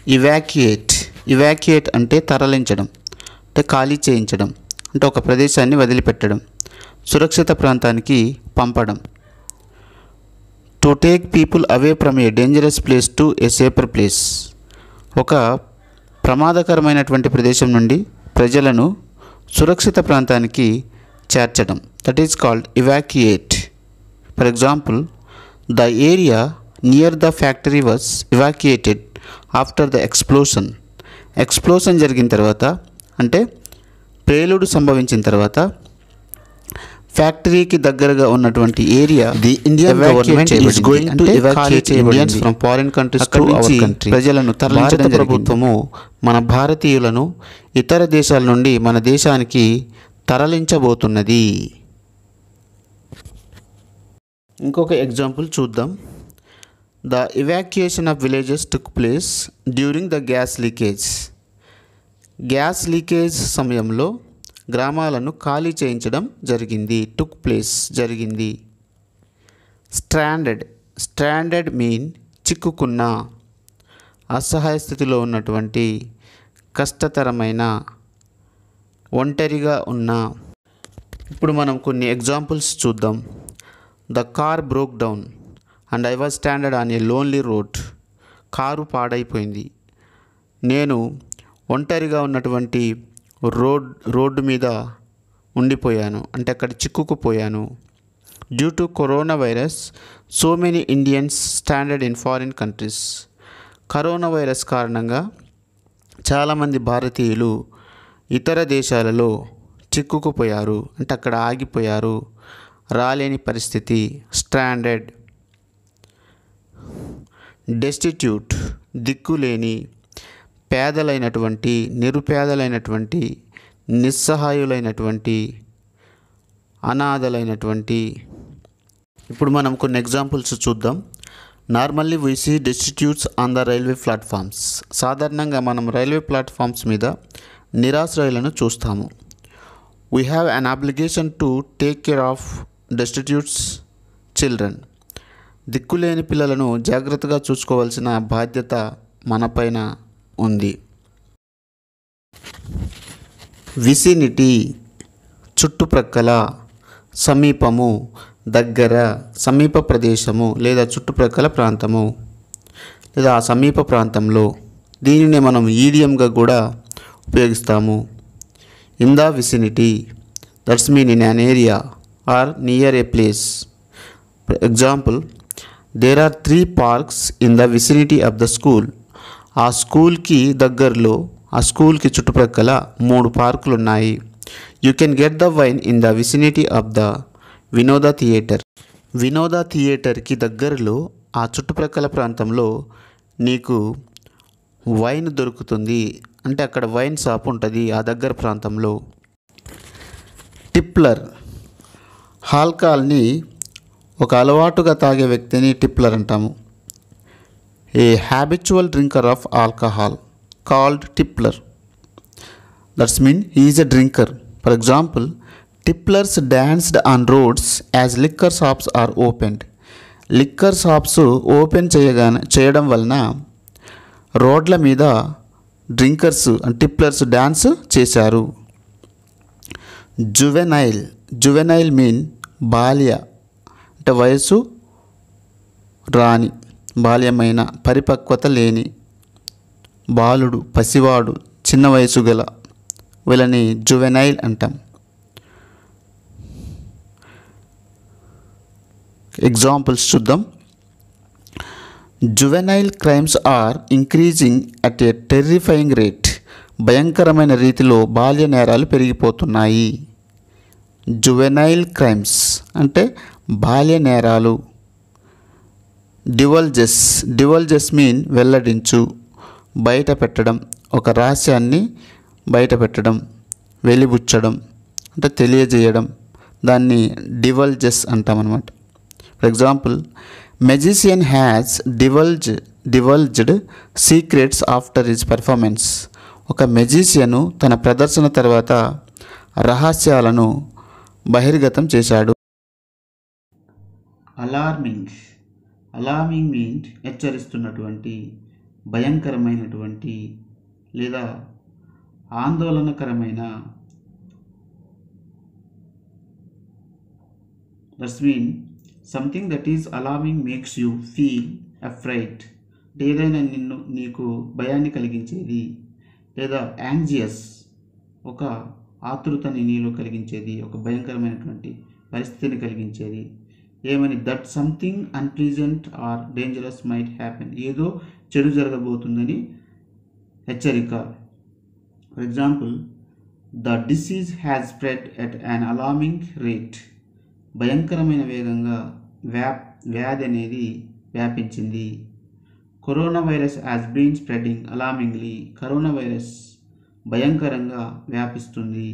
Evacuate evacuate అంటే తరలించడం అంటే ఖాళీ చేయించడం అంటే ఒక ప్రదేశాన్ని వదిలిపెట్టడం సురక్షిత ప్రాంతానికి పంపడం to take people away from a dangerous place to a safer place ఒక ప్రమాదకరమైనటువంటి ప్రదేశం నుండి ప్రజలను సురక్షిత ప్రాంతానికి చేర్చడం that is called evacuate for example the area near the factory was evacuated after the explosion explosion జరిగిన తర్వాత అంటే పేలుడు సంభవించిన తర్వాత ఫ్యాక్టరీకి దగ్గరగా ఉన్నటువంటి area The Indian government is going to evacuate Indians from foreign countries అక్కడి నుంచి country. ప్రజలను తరలించడం భారత ప్రభుత్వము మన భారతీయులను ఇతర దేశాల నుండి మన దేశానికి తరలించబోతున్నది ఇంకొక ఎగ్జాంపుల్ చూద్దాం the evacuation of villages took place during the gas leakage gas leakage సమయంలో గ్రామాలను ఖాళీ చేయించడం జరిగింది టుక్ ప్లేస్ జరిగింది స్ట్రాండెడ్ స్ట్రాండెడ్ మీన్ చిక్కుకున్న అసహాయ స్థితిలో ఉన్నటువంటి కష్టతరమైన ఒంటరిగా ఉన్న ఇప్పుడు మనం కొన్ని ఎగ్జాంపుల్స్ చూద్దాం the car broke down and I was stranded on a lonely road car పాడైపోయింది నేను ఒంటరిగా ఉన్నటువంటి రోడ్ రోడ్డు మీద ఉండిపోయాను అంటే అక్కడ చిక్కుకుపోయాను due to corona virus so many Indians stranded in foreign countries corona virus కారణంగా చాలామంది భారతీయులు ఇతర దేశాలలో చిక్కుకుపోయారు అంటే అక్కడ ఆగిపోయారు రాలేని పరిస్థితి స్టాండర్డ్ డెస్టిట్యూట్ దిక్కులేని పేదలైనటువంటి నిరుపేదలైనటువంటి నిస్సహాయులైనటువంటి అనాథలైనటువంటి ఇప్పుడు మనం కొన్ని ఎగ్జాంపుల్స్ చూద్దాం normally we see destitutes on the railway platforms సాధారణంగా మనం రైల్వే ప్లాట్ఫామ్స్ మీద నిరాశ్రయులను చూస్తాము we have an obligation to take care of destitutes children దిక్కులేని పిల్లలను జాగ్రత్తగా చూసుకోవాల్సిన బాధ్యత మనపైన ఉంది విసినిటీ చుట్టుప్రక్కల సమీపము దగ్గర సమీప ప్రదేశము లేదా చుట్టుప్రక్కల ప్రాంతము లేదా ఆ సమీప ప్రాంతంలో దీనిని మనం ఈడియంగా కూడా ఉపయోగిస్తాము in the vicinity that's mean in an area or near a place example there are three parks in the vicinity of the school ఆ స్కూల్కి దగ్గరలో ఆ స్కూల్కి చుట్టుప్రక్కల మూడు పార్కులు ఉన్నాయి you can get the wine in the vicinity of the Vinoda theatre Vinoda థియేటర్కి దగ్గరలో ఆ చుట్టుప్రక్కల ప్రాంతంలో నీకు వైన్ దొరుకుతుంది అంటే అక్కడ వైన్ షాప్ ఉంటుంది ఆ దగ్గర ప్రాంతంలో టిప్లర్ ఆల్కహాల్ని ఒక అలవాటుగా తాగే వ్యక్తిని టిప్లర్ అంటాము a habitual drinker of alcohol called tippler that's mean is a drinker for example tipplers danced on roads as liquor shops are opened liquor shops open చేయగానే చేయడం వలన రోడ్ల మీద డ్రింకర్స్ టిప్లర్స్ డ్యాన్స్ చేశారు జువెనైల్ జువెనైల్ మీన్ బాల్య అంటే వయసు రాని బాల్యమైన పరిపక్వత లేని బాలుడు పసివాడు చిన్న వయసు గల వీళ్ళని జువెనైల్ అంటాం ఎగ్జాంపుల్స్ చూద్దాం juvenile crimes are increasing at a terrifying rate భయంకరమైన రీతిలో బాల్య నేరాలు పెరిగిపోతున్నాయి జువెనైల్ క్రైమ్స్ అంటే బాల్య నేరాలు డివల్జెస్ డివల్జెస్ మీన్ వెల్లడించు బయట పెట్టడం ఒక రహస్యాన్ని బయట పెట్టడం వెలిబుచ్చడం అంటే తెలియజేయడం దాన్ని డివల్జెస్ అంటామన్నమాట for example magician has divulge divulged secrets after his performance ఒక మెజిషియను తన ప్రదర్శన తర్వాత రహస్యాలను బహిర్గతం చేశాడు అలార్మింగ్ అలార్మింగ్ మీన్ హెచ్చరిస్తున్నటువంటి భయంకరమైనటువంటి లేదా ఆందోళనకరమైన that's mean something that is alarming makes you feel afraid ఏదైనా నిన్ను నీకు భయాన్ని కలిగించేది లేదా యాంగ్జియస్ ఒక ఆతృతని నీలో కలిగించేది ఒక భయంకరమైనటువంటి పరిస్థితిని కలిగించేది ఏమని that something unpleasant or dangerous might happen ఏదో చెడు జరగబోతుందని హెచ్చరిక for example the disease has spread at an alarming rate భయంకరమైన వేగంగా వ్యా వ్యాధి అనేది వ్యాపించింది corona virus has been spreading alarmingly corona virus భయంకరంగా వ్యాపిస్తుంది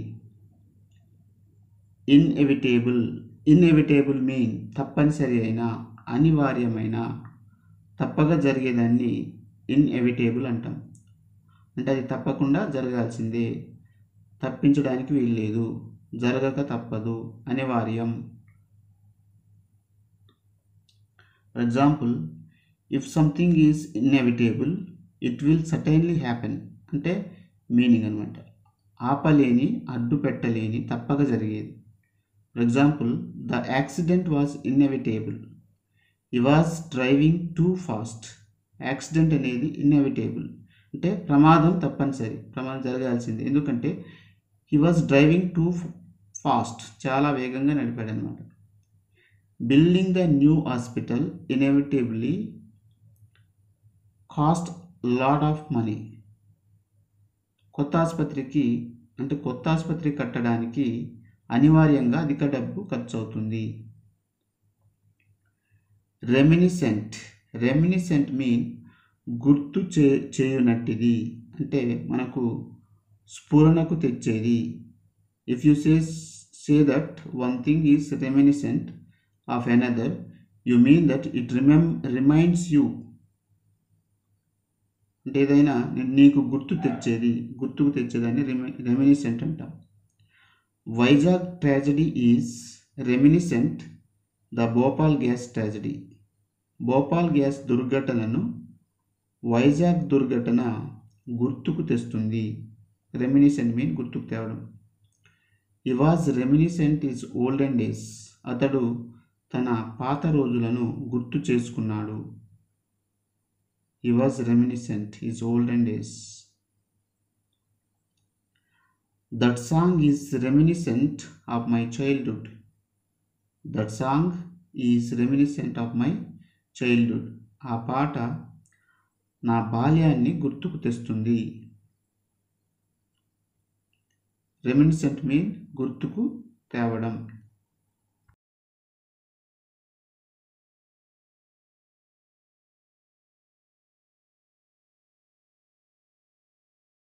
ఇన్ఎవిటేబుల్ ఇన్ఎవిటేబుల్ మీన్ తప్పనిసరి అయిన అనివార్యమైన తప్పక జరిగేదాన్ని ఇన్ఎవిటేబుల్ అంటాం అంటే అది తప్పకుండా జరగాల్సిందే తప్పించడానికి వీల్లేదు జరగక తప్పదు అనివార్యం for example if something is inevitable it will certainly happen అంటే మీనింగ్ అనమాట ఆపలేని అడ్డు పెట్టలేని తప్పక జరిగేది for example the accident was inevitable he was driving too fast accident అనేది ఇన్ఎవిటేబుల్ అంటే ప్రమాదం తప్పనిసరి ప్రమాదం జరగాల్సిందే ఎందుకంటే he was driving too fast చాలా వేగంగా నడిపాడు అనమాట building the new hospital inevitably cost lot of money కొత్త ఆసుపత్రికి అంటే కొత్త ఆసుపత్రి కట్టడానికి అనివార్యంగా అధిక డబ్బు ఖర్చు అవుతుంది రెమినిసెంట్ రెమినిసెంట్ మీన్ గుర్తు చే చేయునట్టిది అంటే మనకు స్ఫురణకు తెచ్చేది if you say say that one thing is reminiscent of another you mean that it remem reminds you అంటే ఏదైనా నీకు గుర్తు తెచ్చేది గుర్తుకు తెచ్చేదాన్ని రెమి రెమినిసెంట్ అంటాం Vizag tragedy is reminiscent the Bhopal gas tragedy Bhopal gas దుర్ఘటనను వైజాగ్ దుర్ఘటన గుర్తుకు తెస్తుంది రెమినిసెంట్ మీన్ గుర్తుకు తేవడం he was reminiscent is olden days అతడు తన పాత రోజులను గుర్తు చేసుకున్నాడు he was reminiscent his olden days. That song is reminiscent of my childhood. That song is reminiscent of my childhood. ఆ పాట నా బాల్యాన్ని గుర్తుకు తెస్తుంది రెమినిసెంట్ మీన్ గుర్తుకు తేవడం